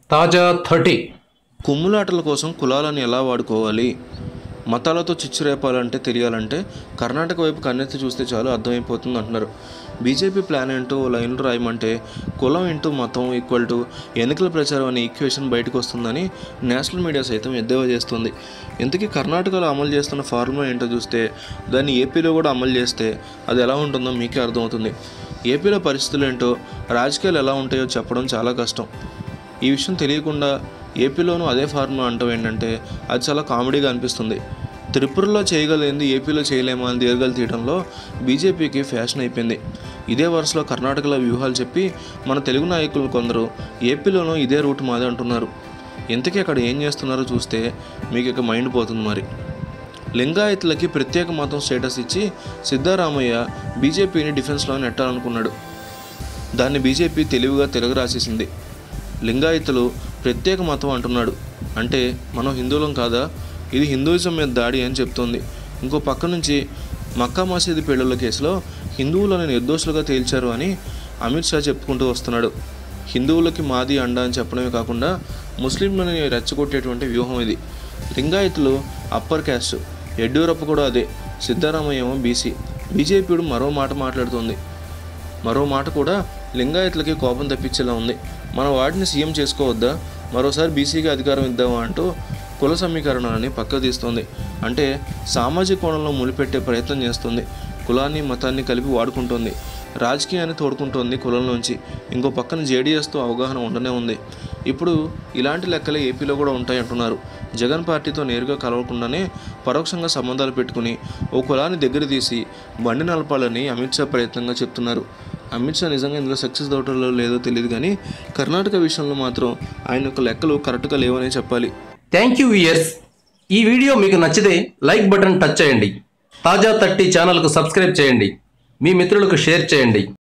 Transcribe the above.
తాజా థర్టీ కుమ్ములాటల కోసం కులాలను ఎలా వాడుకోవాలి మతాలతో చిచ్చు రేపాలంటే తెలియాలంటే కర్ణాటక వైపు కన్నెత్తి చూస్తే చాలు అర్థమైపోతుంది అంటున్నారు బీజేపీ ప్లాన్ ఏంటో ఓ లైన్లు రాయమంటే కులం ఇంటూ మతం ఈక్వల్ టు ఎన్నికల ప్రచారం అనే ఈక్వేషన్ బయటకు వస్తుందని నేషనల్ మీడియా సైతం ఎద్దేవా చేస్తుంది ఇంతకీ కర్ణాటకలో అమలు చేస్తున్న ఫార్ములా ఏంటో చూస్తే దాన్ని ఏపీలో కూడా అమలు చేస్తే అది ఎలా ఉంటుందో మీకే అర్థమవుతుంది ఏపీలో పరిస్థితులు ఏంటో రాజకీయాలు ఎలా ఉంటాయో చెప్పడం చాలా కష్టం ఈ విషయం తెలియకుండా ఏపీలోనూ అదే ఫార్ములా అంటాం ఏంటంటే అది చాలా కామెడీగా అనిపిస్తుంది త్రిపురలో చేయగలిగింది ఏపీలో చేయలేమా అని దీర్ఘాలు తీయడంలో బీజేపీకి ఫ్యాషన్ అయిపోయింది ఇదే వరుసలో కర్ణాటకలో వ్యూహాలు చెప్పి మన తెలుగు నాయకులు కొందరు ఏపీలోనూ ఇదే రూట్ మాదే అంటున్నారు ఇంతకీ అక్కడ ఏం చేస్తున్నారో చూస్తే మీకు ఇక మైండ్ పోతుంది మరి లింగాయతులకి ప్రత్యేక మతం స్టేటస్ ఇచ్చి సిద్ధారామయ్య బీజేపీని డిఫెన్స్లో నెట్టాలనుకున్నాడు దాన్ని బీజేపీ తెలివిగా తెలుగు రాసేసింది లింగాయతులు ప్రత్యేక మతం అంటున్నాడు అంటే మనం హిందువులం కాదా ఇది హిందూయిజం మీద దాడి అని చెప్తోంది ఇంకో పక్క నుంచి మక్కా మసీదు పెళ్లిళ్ళ కేసులో హిందువులను నిర్దోషులుగా తేల్చారు అని అమిత్ షా చెప్పుకుంటూ వస్తున్నాడు హిందువులకి మాది అండ అని చెప్పడమే కాకుండా ముస్లింలని రెచ్చగొట్టేటువంటి వ్యూహం ఇది లింగాయతులు అప్పర్ క్యాస్ట్ యడ్యూరప్ప కూడా అదే సిద్ధరామయ్య ఏమో బీసీ బీజేపీడు మరో మాట మాట్లాడుతోంది మరో మాట కూడా లింగాయతులకి కోపం తెప్పించేలా ఉంది మన వాటిని సీఎం చేసుకోవద్దా మరోసారి బీసీకి అధికారం ఇద్దామా అంటూ కుల సమీకరణాన్ని పక్క తీస్తోంది అంటే సామాజిక కోణంలో ములిపెట్టే ప్రయత్నం చేస్తుంది కులాన్ని మతాన్ని కలిపి వాడుకుంటోంది రాజకీయాన్ని తోడుకుంటోంది కులంలోంచి ఇంకో పక్కన జేడీఎస్తో అవగాహన ఉండనే ఉంది ఇప్పుడు ఇలాంటి లెక్కలే ఏపీలో కూడా ఉంటాయి అంటున్నారు జగన్ పార్టీతో నేరుగా కలవకుండానే పరోక్షంగా సంబంధాలు పెట్టుకుని ఓ కులాన్ని దగ్గర తీసి బండి నలపాలని అమిత్ షా ప్రయత్నంగా చెప్తున్నారు అమిత్ షా నిజంగా ఇందులో సక్సెస్ అవటంలో లేదో తెలియదు కానీ కర్ణాటక విషయంలో మాత్రం ఆయన యొక్క లెక్కలు కరెక్ట్గా లేవనే చెప్పాలి థ్యాంక్ యూ ఇయర్స్ ఈ వీడియో మీకు నచ్చితే లైక్ బటన్ టచ్ చేయండి తాజా థర్టీ ఛానల్కు సబ్స్క్రైబ్ చేయండి మీ మిత్రులకు షేర్ చేయండి